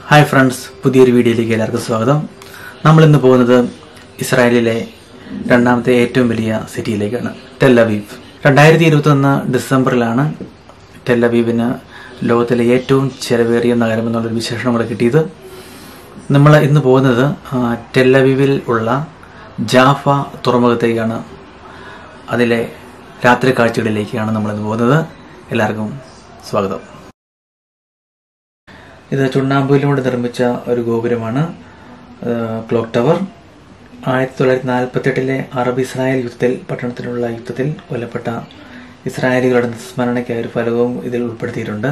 hi friends പുതിയൊരു വീഡിയോയിലേക്ക് എല്ലാവർക്കും സ്വാഗതം നമ്മൾ ഇന്ന് പോകുന്നത് ഇസ്രായേലിലെ രണ്ടാമത്തെ ഏറ്റവും വലിയ സിറ്റിയിലേക്കാണ് ടെല്ലവീവ് രണ്ടായിരത്തി ഇരുപത്തി ഒന്ന് ഡിസംബറിലാണ് ടെല്ലവീവിന് ലോകത്തിലെ ഏറ്റവും ചെലവേറിയ നഗരം എന്നുള്ളൊരു വിശേഷണം കൂടെ കിട്ടിയത് നമ്മൾ ഇന്ന് പോകുന്നത് ആ, ടെല്ലവീവിൽ ഉള്ള ജാഫ തുറമുഖത്തേക്കാണ് അതിലെ രാത്രി കാഴ്ചകളിലേക്കാണ് നമ്മളിന്ന് പോകുന്നത് എല്ലാവർക്കും സ്വാഗതം ഇത് ചുണ്ണാമ്പുവിലൂടെ നിർമ്മിച്ച ഒരു ഗോപുരമാണ് ആ, ക്ലോക്ക് ടവർ ആയിരത്തി തൊള്ളായിരത്തി നാൽപ്പത്തെട്ടിലെ അറബ് ഇസ്രായേൽ യുദ്ധത്തിൽ പട്ടണത്തിലുള്ള യുദ്ധത്തിൽ കൊല്ലപ്പെട്ട ഇസ്രായേലികളുടെ സ്മരണയ്ക്കായ ഒരു ഫലകവും ഇതിൽ ഉൾപ്പെടുത്തിയിട്ടുണ്ട്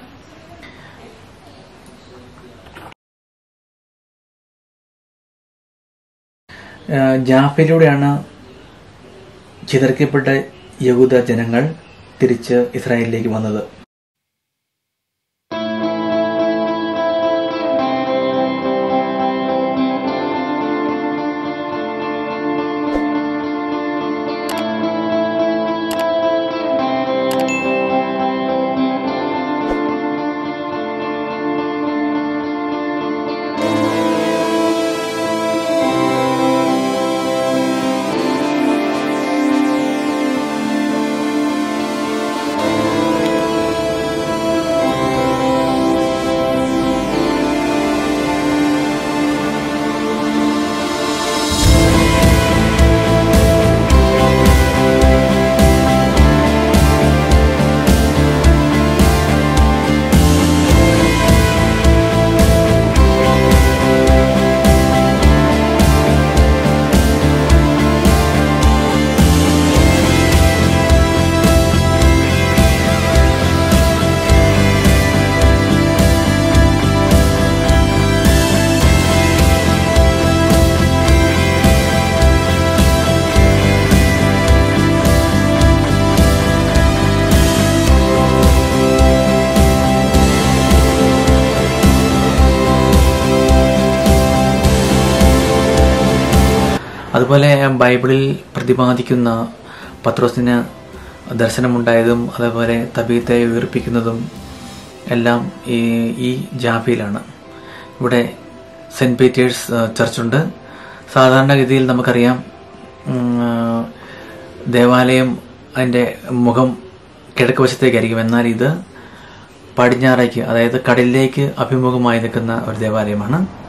ആ, ജാഫയിലൂടെയാണ് ചിതറിക്കപ്പെട്ട യഹൂദ ജനങ്ങൾ തിരിച്ച് ഇസ്രായേലിലേക്ക് വന്നത് അതുപോലെ ബൈബിളിൽ പ്രതിപാദിക്കുന്ന പത്രോസിന് ദർശനമുണ്ടായതും അതേപോലെ തബീത്തെ ഉയർപ്പിക്കുന്നതും എല്ലാം ഈ ഈ ജാഫയിലാണ് ഇവിടെ സെൻറ് പീറ്റേഴ്സ് ആ, ചർച്ചുണ്ട് സാധാരണഗതിയിൽ നമുക്കറിയാം ഉം, ആ, ദേവാലയം അതിൻ്റെ മുഖം കിഴക്ക് വശത്തേക്കായിരിക്കും എന്നാൽ ഇത് പടിഞ്ഞാറേക്ക് അതായത് കടലിലേക്ക് അഭിമുഖമായി നിൽക്കുന്ന ഒരു ദേവാലയമാണ്